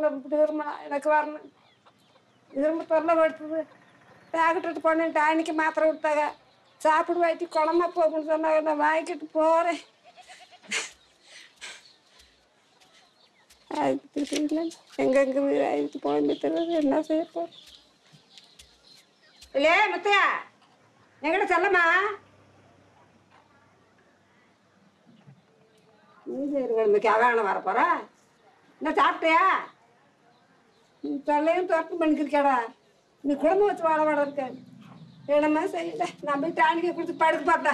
இப்படி விரும்பினா எனக்கு வரணும் திரும்ப தொல்லைப்படுத்துது டாக்டர்கிட்ட போனேன் டானிக்கு மாத்திரை கொடுத்தாங்க சாப்பிடு வாய்ட்டி குழம்பா போகுன்னு சொன்னாங்க நான் வாங்கிட்டு போகிறேன் அதுக்கு தெரியல எங்கெங்க ஆயிடுச்சு போய் தெரியல என்ன செய்ய போகிறேன் இல்லையே முத்தையா எங்கிட்ட சொல்லம்மா நீ சரி குழந்தைக்கு அதான வர போற என்ன சாப்பிட்டியா நீ தொல்லையும் துரத்து பண்ணிக்கிறியாடா நீ குடும்பம் வச்சு வாழ வாட இருக்க வேணுமா செய்யல நான் போய் டானிக்கை கொடுத்து படுக்க பார்த்தா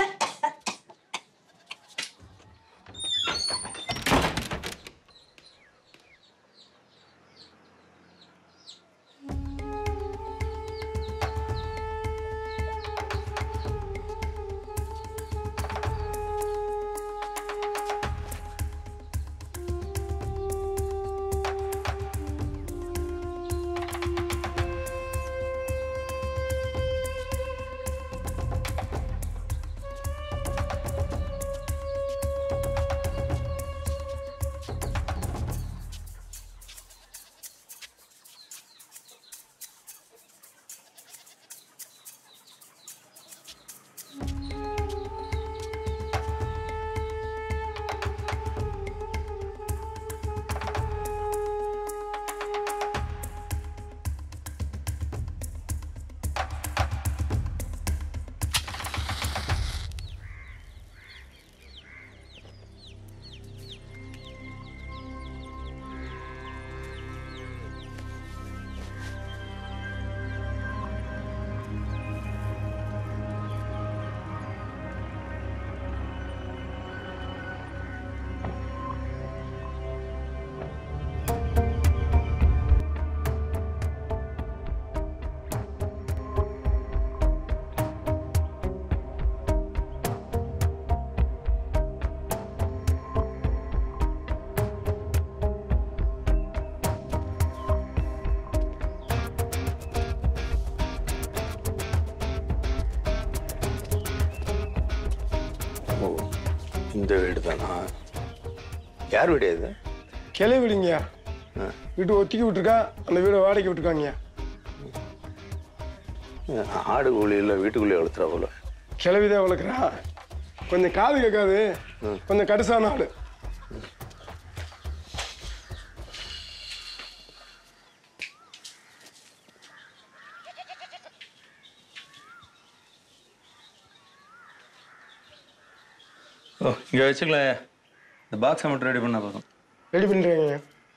ஓ இந்த வீடு தானா யார் வீடு இது கிளை விடுங்கய்யா வீட்டு ஒத்திக்கி விட்டுருக்கா அந்த வீடை வாடகைக்கு விட்டுருக்காங்கய்யா ஆடு கோழியில் வீட்டுக்குள்ளே வளர்த்துறா போல கிளவிதான் வளர்க்குறா கொஞ்சம் காது கேட்காது கொஞ்சம் கடுசான ஆளு ஓ இங்கே வச்சுக்கலாம் இந்த பாக்ஸை மட்டும் ரெடி பண்ணால் போதும் ரெடி பண்ணுறீங்க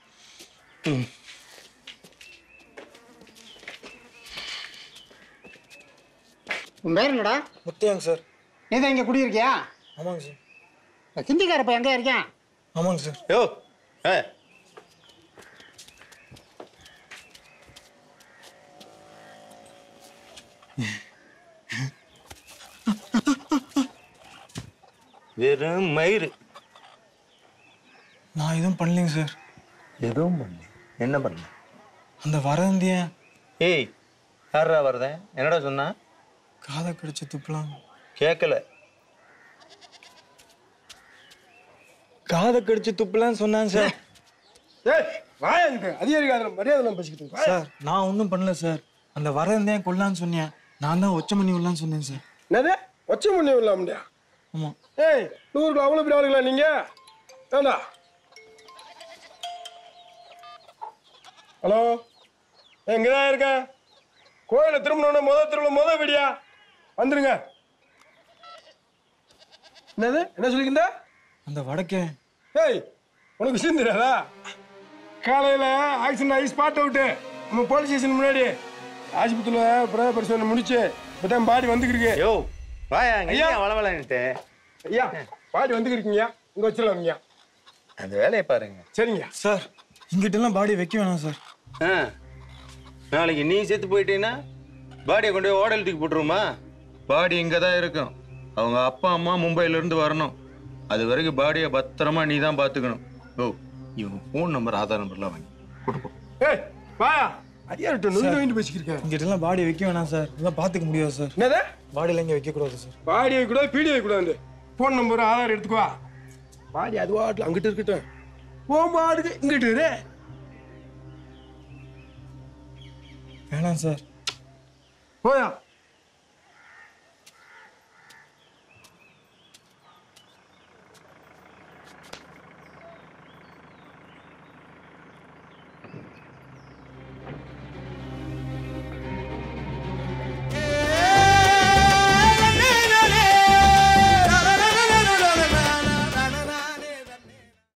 உன் பேர் என்னடா முத்தையாங்க சார் நீ தான் இங்கே குடியிருக்கியா ஆமாங்க சார் ஹிந்திக்கார இப்போ எங்கே இருக்கான் ஆமாங்க சார் யோ ஏ வெறும் மயிறு நான் எதுவும் பண்ணலைங்க சார் எதுவும் பண்ணல என்ன பண்ணல அந்த வரந்தியன் ஏய் யாரா வரதேன் என்னடா சொன்னா காதை கடிச்சு துப்பலாம் கேட்கல காதை கடிச்சு துப்பலான்னு சொன்னாங்க சார் ஏய் வாயாங்கிட்டு அதிகாரி காதில் மரியாதை பேசிக்கிட்டு வா. சார் நான் ஒன்றும் பண்ணல சார் அந்த வரந்தியன் கொல்லான்னு சொன்னேன் நான் தான் ஒச்ச மணி விடலான்னு சொன்னேன் சார் என்னது ஒச்சை பண்ணி விடலாம்டியா ஆமாம் ஏய் நூறுக்கு அவ்வளோ பெரிய ஆளுங்களா நீங்க ஏண்டா ஹலோ எங்கே தான் இருக்கேன் கோயிலை திரும்பினோட முத திரும்ப முத விடியா வந்துருங்க என்னது என்ன சொல்லிக்கிட்ட அந்த வடக்கே ஏய் உனக்கு விஷயம் தெரியாதா காலையில் ஆக்சிடென்ட் ஆகி ஸ்பாட் அவுட்டு நம்ம போலீஸ் ஸ்டேஷன் முன்னாடி ஆஸ்பத்திரியில் பிரத பரிசோதனை முடிச்சு இப்போ தான் பாடி வந்துக்கிருக்கு யோ வாயா ஐயா. ஐயா வளவலன்ட்டு ஐயா பாடி வந்துக்கிருக்கீங்க இங்கே வச்சிடலாம்யா அந்த வேலையை பாருங்க சரிங்க சார் இங்கிட்டலாம் பாடி வைக்க வேணாம் சார் ஆ நாளைக்கு நீ செத்து போயிட்டீன்னா பாடியை கொண்டு போய் ஓடல் தூக்கி போட்டுருமா பாடி இங்கே தான் இருக்கும் அவங்க அப்பா அம்மா மும்பையில இருந்து வரணும் அது வரைக்கும் பாடியை பத்திரமா நீ தான் பார்த்துக்கணும் ஓ இவங்க ஃபோன் நம்பர் ஆதார் நம்பர்லாம் வாங்கி கொடுப்போம் ஏய் வாயா அடியார்கிட்ட நொந்து வாங்கிட்டு பேசிக்கிருக்கேன் இங்கிட்டலாம் பாடி வைக்க வேணாம் சார் இதெல்லாம் பார்த்துக்க முடியாது சார் என்னது பாடியில் இங்கே வைக்கக்கூடாது சார் பாடி வைக்கூடாது பீடி வைக்கூடாது ஃபோன் நம்பர் ஆதார் எடுத்துக்குவா பாடி அது வாட்டில் அங்கிட்டு இருக்கட்டும் ஓ பாடுக்கு இங்கிட்டு இரு வேணாம் சார் போயா